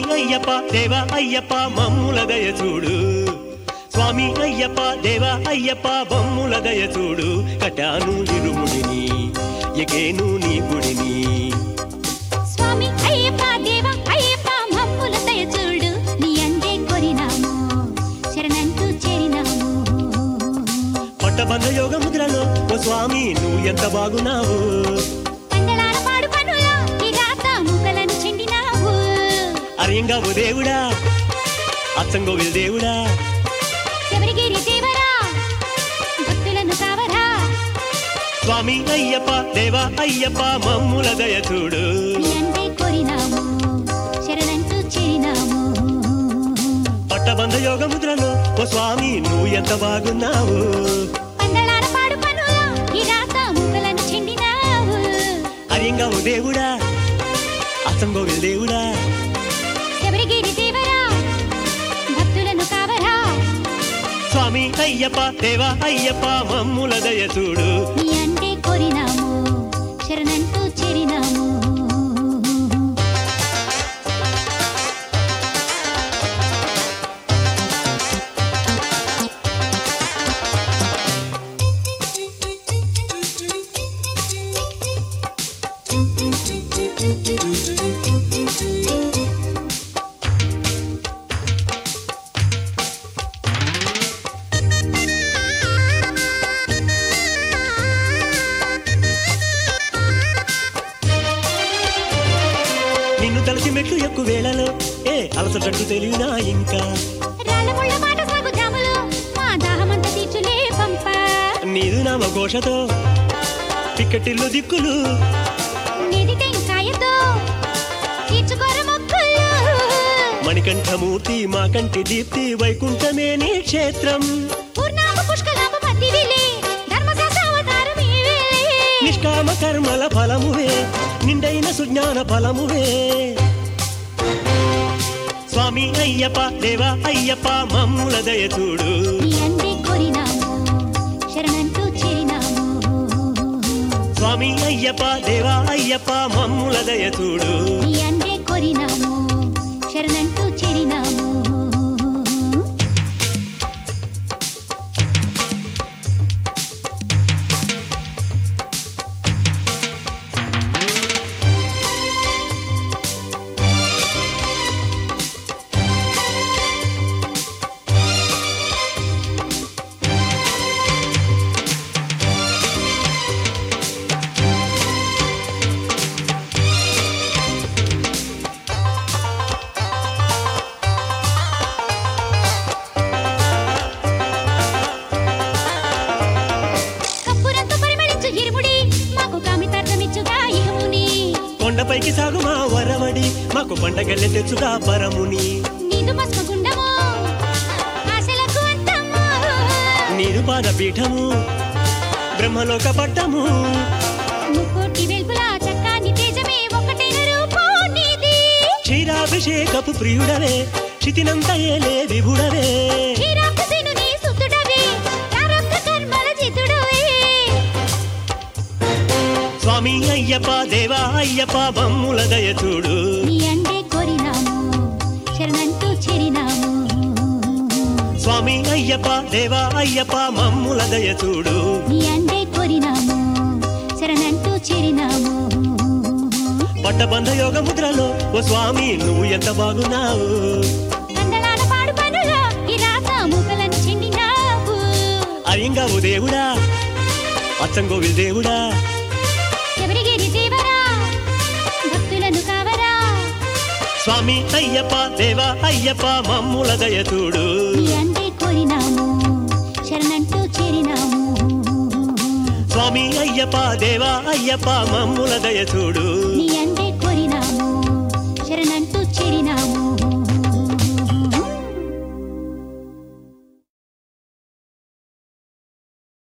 అయ్యప్ప దేవ అయ్యప్ప మమ్ముల దయ చూడు స్వామి అయ్యప్ప దేవ అయ్యప్ప బొమ్ముల దయ చూడు కటాను ఇరుముడిని ఎగేను నీ గుడిని స్వామి అయ్యప్ప దేవ అయ్యప్ప మమ్ముల దయ చూడు నీ అందే కొరినాము శరణంటూ చేరినాము పట్టబంధ యోగ ముద్రలో ఓ స్వామి నువ్వు ఎంత బాగున్నావు కండలాన పాడు పనుల ఈ రాత ముక్కలను చెండినావు అర్యంగా ఓ దేవుడా అచ్చంగోవిల్ దేవుడా శబరిగిరి దేవరా భక్తులను కావరా స్వామి అయ్యప్ప దేవ అయ్యప్ప మమ్ముల దయ చూడు నీ అందే కొరినాము శరణంటూ చేరినాము పట్టబంధ యోగ ముద్రలో ఓ స్వామి నువ్వు ఎంత బాగున్నావు కండలాన పాడు పనుల ఈ రాత ముక్కలను చెండినావు అర్యంగా ఓ దేవుడా అచ్చంగోవిల్ దేవుడా శబరిగిరి దేవరా భక్తులను కావరా స్వామి అయ్యప్ప దేవ అయ్యప్ప మమ్ముల దయ చూడు నీ అంటే కోరినాము శరణంటూ చేరినాము నిన్ను తలచి మెట్లు ఎక్కువ వేళలో ఏ అలసటట్టు తెలియనా ఇంకా రాళ్ళముళ్ళ మాట సాగు జాములు మా దాహమంత తీర్చులే పంప నీదు నామ ఘోషతో పిక్కటిల్లు దిక్కులు నిధి టెంకాయతో తీర్చుకోర మొక్కులు మణికంఠమూర్తి మా కంటి దీప్తి వైకుంఠమే నీ క్షేత్రం పూర్ణామ పుష్కలాభ మధ్యవిలే ధర్మశాస్త్రావతారం ఈవేలే నిష్కామ కర్మల ఫలమువే నిండైన సుజ్ఞాన ఫలమువే స్వామి అయ్యప్ప దేవ అయ్యప్ప మమ్ముల దయ చూడు నీ అందే కోరినాము శరణంటూ చేరినాము స్వామి అయ్యప్ప దేవ అయ్యప్ప మమ్ముల దయ చూడు నీ అందే కోరినాము శరణంటూ చేరినాము కప్పురంత పరిమళించు ఇరుముడి మాకు కామితార్థమిచ్చుగా ఇహముని కొండపైకి సాగు మా వరవడి మాకు పండగల్లె తెచ్చుగా పరముని నీదు మస్మ గుండము ఆశలకు అంతము నీరు పాద పీఠము బ్రహ్మలోక పట్టము ముక్కోటి వెల్పుల చక్కాని తేజమే ఒకటైన రూపం నీది క్షీరాభిషేకపు ప్రియుడవే క్షితినంత ఏలే విభుడవే క్షీరాబ్ధసేను నీ సుతుడవే ప్రారబ్ధ కర్మల జితుడవే స్వామి అయ్యప్ప దేవా అయ్యప్ప బమ్ముల దయ చూడు నీ అండే కోరినాము శరణంటూ చేరినాము స్వామి అయ్యప్ప దేవా అయ్యప్ప మమ్ముల దయ చూడు నీ అండే కోరినాము శరణంటూ చేరినాము పట్టబంధ యోగ ముద్రలో ఓ స్వామి నువ్వు ఎంత బాగున్నావు కందలాన పాడు పనులో ఈ రాత మూకలను చెండినావు అయ్యంగా ఓ దేవుడా అచ్చంగోవిల్ దేవుడా శబరిగిరి దేవరా భక్తులను కావరా స్వామి అయ్యప్ప దేవా అయ్యప్ప మమ్ముల దయ చూడు నీ అందే కోరినాము శరణంటూ చేరినాము స్వామి అయ్యప్ప దేవా అయ్యప్ప మమ్ముల దయ చూడు నీ అందే